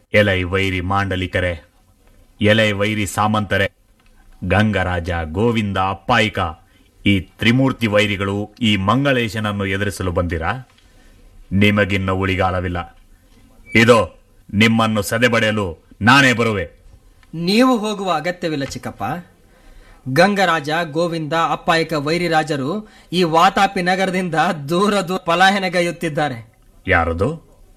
ಎಲೈ ವೈರಿ ಮಾಂಡಲಿಕರೆ ಎಲೈ ವೈರಿ ಸಾಮಂತರೆ ಗಂಗರಾಜ ಗೋವಿಂದ ಅಪ್ಪಾಯಿಕ ಈ ತ್ರಿಮೂರ್ತಿ ವೈರಿಗಳು ಈ ಮಂಗಳೇಶನನ್ನು ಎದುರಿಸಲು ಬಂದಿರಾ ನಿಮಗಿನ್ನ ಉಳಿಗಾಲವಿಲ್ಲ ಇದೋ ನಿಮ್ಮನ್ನು ಸದೆಬಡೆಯಲು ನಾನೇ ಬರುವೆ ನೀವು ಹೋಗುವ ಅಗತ್ಯವಿಲ್ಲ ಚಿಕ್ಕಪ್ಪ ಗಂಗರಾಜ ಗೋವಿಂದ ಅಪ್ಪಾಯಕ ವೈರಿರಾಜರು ಈ ವಾತಾಪಿ ನಗರದಿಂದ ದೂರ ದೂರ ಪಲಾಯನಗೈಯುತ್ತಿದ್ದಾರೆ ಯಾರದು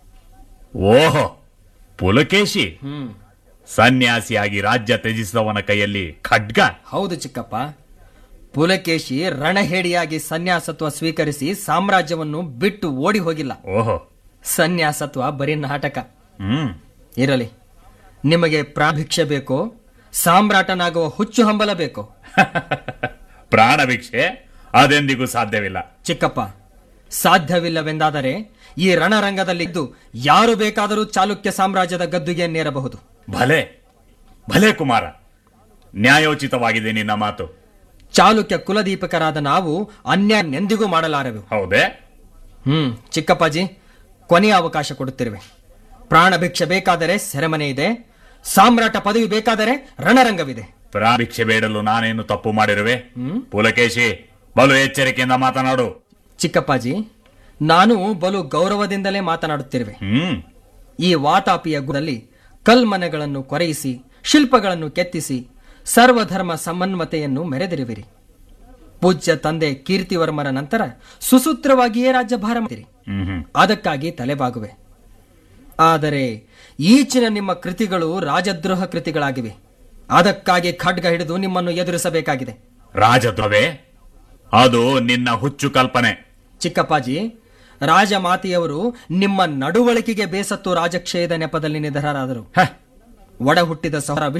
ಓಹೋ ಪುಲಕೇಶಿ ಹ್ಮ್ ಸನ್ಯಾಸಿಯಾಗಿ ರಾಜ್ಯ ತ್ಯಜಿಸಿದವನ ಕೈಯಲ್ಲಿ ಖಡ್ಗ ಹೌದು ಚಿಕ್ಕಪ್ಪ ಪುಲಕೇಶಿ ರಣಹೇಡಿಯಾಗಿ ಸನ್ಯಾಸತ್ವ ಸ್ವೀಕರಿಸಿ ಸಾಮ್ರಾಜ್ಯವನ್ನು ಬಿಟ್ಟು ಓಡಿ ಹೋಗಿಲ್ಲ ಓಹೋ ಸನ್ಯಾಸತ್ವ ಬರೀ ನಾಟಕ ಹ್ಮ್ ಇರಲಿ ನಿಮಗೆ ಪ್ರಾಭಿಕ್ಷೆ ಬೇಕೋ ಸಾಮ್ರಾಟನಾಗುವ ಹುಚ್ಚು ಹಂಬಲ ಬೇಕೋ ಪ್ರಾಣ ಭಿಕ್ಷೆ ಅದೆಂದಿಗೂ ಸಾಧ್ಯವಿಲ್ಲ ಚಿಕ್ಕಪ್ಪ ಸಾಧ್ಯವಿಲ್ಲವೆಂದಾದರೆ ಈ ರಣರಂಗದಲ್ಲಿದ್ದು ಯಾರು ಬೇಕಾದರೂ ಚಾಲುಕ್ಯ ಸಾಮ್ರಾಜ್ಯದ ಗದ್ದುಗೆಯನ್ನೇರಬಹುದು ಭಲೆ ಭಲೆ ಕುಮಾರ ನ್ಯಾಯೋಚಿತವಾಗಿದೆ ನಿನ್ನ ಮಾತು ಚಾಲುಕ್ಯ ಕುಲದೀಪಕರಾದ ನಾವು ಅನ್ಯಾಯನೆಂದಿಗೂ ಮಾಡಲಾರೆವು ಹೌದೇ ಹ್ಮ್ ಚಿಕ್ಕಪ್ಪಾಜಿ ಕೊನೆಯ ಅವಕಾಶ ಕೊಡುತ್ತಿರುವೆ ಪ್ರಾಣ ಭಿಕ್ಷೆ ಬೇಕಾದರೆ ಸೆರೆಮನೆ ಇದೆ ಸಾಮ್ರಾಟ ಪದವಿ ಬೇಕಾದರೆ ರಣರಂಗವಿದೆ ಪ್ರಾಣ ಭಿಕ್ಷೆ ಬೇಡಲು ನಾನೇನು ತಪ್ಪು ಮಾಡಿರುವೆ ಪುಲಕೇಶಿ ಬಲು ಎಚ್ಚರಿಕೆಯಿಂದ ಮಾತನಾಡು ಚಿಕ್ಕಪ್ಪಾಜಿ ನಾನು ಬಲು ಗೌರವದಿಂದಲೇ ಮಾತನಾಡುತ್ತಿರುವೆ ಹ್ಮ್ ಈ ವಾತಾಪಿಯ ಗುಡಲ್ಲಿ ಕಲ್ಮನೆಗಳನ್ನು ಕೊರೆಯಿಸಿ ಶಿಲ್ಪಗಳನ್ನು ಕೆತ್ತಿಸಿ ಸರ್ವಧರ್ಮ ಸಮನ್ವತೆಯನ್ನು ಮೆರೆದಿರುವಿರಿ ಪೂಜ್ಯ ತಂದೆ ಕೀರ್ತಿವರ್ಮರ ನಂತರ ಸುಸೂತ್ರವಾಗಿಯೇ ರಾಜ್ಯಭಾರ ಮಾಡಿರಿ ಹ್ಮ್ ಹ್ಮ್ ಅದಕ್ಕಾಗಿ ತಲೆಬಾಗುವೆ ಆದರೆ ಈಚಿನ ನಿಮ್ಮ ಕೃತಿಗಳು ರಾಜದ್ರೋಹ ಕೃತಿಗಳಾಗಿವೆ ಅದಕ್ಕಾಗಿ ಖಡ್ಗ ಹಿಡಿದು ನಿಮ್ಮನ್ನು ಎದುರಿಸಬೇಕಾಗಿದೆ ರಾಜಧ್ವವೇ ಅದು ನಿನ್ನ ಹುಚ್ಚು ಕಲ್ಪನೆ ಚಿಕ್ಕಪ್ಪಾಜಿ ರಾಜಮಾತೆಯವರು ನಿಮ್ಮ ನಡುವಳಿಕೆಗೆ ಬೇಸತ್ತು ರಾಜಕ್ಷಯದ ನೆಪದಲ್ಲಿ ನಿಧನರಾದರು ಹ ಒಡ ಹುಟ್ಟಿದ ಸಹೋದರ